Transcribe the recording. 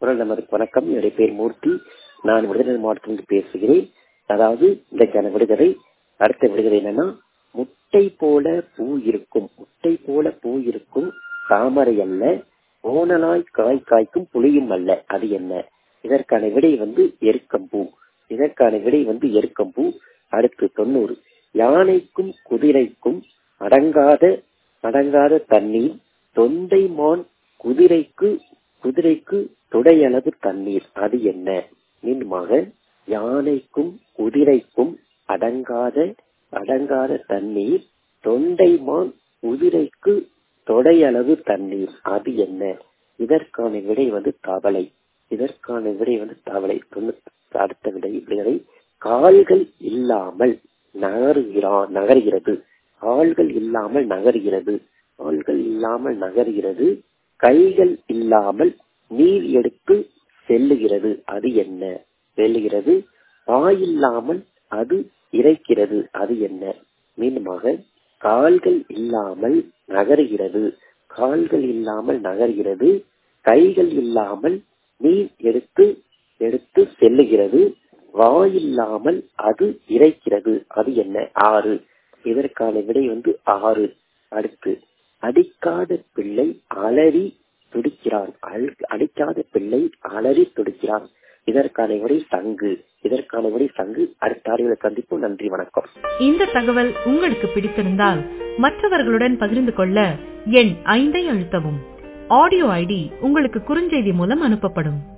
குரல் நமதுக்கு வணக்கம் என்னுடைய பேர் மூர்த்தி நான் விடுதலை மாவட்டத்திலிருந்து பேசுகிறேன் அதாவது இன்றைக்கான விடுதலை அடுத்த விடுதலை என்னன்னா முட்டை போல பூ இருக்கும் முட்டை போல பூ இருக்கும் தாமரை அல்ல ஓனலாய் காய் காய்க்கும் புளியும் அல்ல அது என்ன இதற்கான விடை வந்து எருக்கம்பூ இதற்கான விடை வந்து எருக்கம்பூ அடுத்து தொண்ணூறு யானைக்கும் குதிரைக்கும் அடங்காத அடங்காத தண்ணீர் தொண்டை மான் குதிரைக்கு குதிரைக்கு துடையளவு தண்ணீர் அது என்ன மீண்டுமாக யானைக்கும் குதிரைக்கும் அடங்காத அடங்காத தண்ணீர் தொண்டைமான் குதிரைக்கு தொடையளவு தண்ணீர் அது என்ன இதற்கான விடை வந்து தவளை இதற்கான விடை வந்து தவளை அடுத்த விடை விடை கால்கள் இல்லாமல் நகருகிறா நகர்கிறது கால்கள் இல்லாமல் நகர்கிறது கால்கள் இல்லாமல் நகர்கிறது கைகள் இல்லாமல் நீர் எடுத்து செல்லுகிறது அது என்ன செல்லுகிறது வாயில்லாமல் அது இறைக்கிறது அது என்ன மீண்டுமாக கால்கள் இல்லாமல் நகர்கிறது கால்கள் இல்லாமல் நகர்கிறது கைகள் இல்லாமல் நீர் எடுத்து எடுத்து செல்லுகிறது வாயில்லாமல் அது இறைக்கிறது அது என்ன ஆறு இதற்கான விடை வந்து ஆறு அடுத்து அடிக்காத பிள்ளை அலறி துடிக்கிறான் அடிக்காத பிள்ளை அலறி துடிக்கிறான் இதற்கான விடை சங்கு இதற்கான விடை சங்கு அடுத்த அறிவுரை சந்திப்போம் நன்றி வணக்கம் இந்த தகவல் உங்களுக்கு பிடித்திருந்தால் மற்றவர்களுடன் பகிர்ந்து கொள்ள எண் ஐந்தை அழுத்தவும் ஆடியோ ஐடி உங்களுக்கு குறுஞ்செய்தி மூலம் அனுப்பப்படும்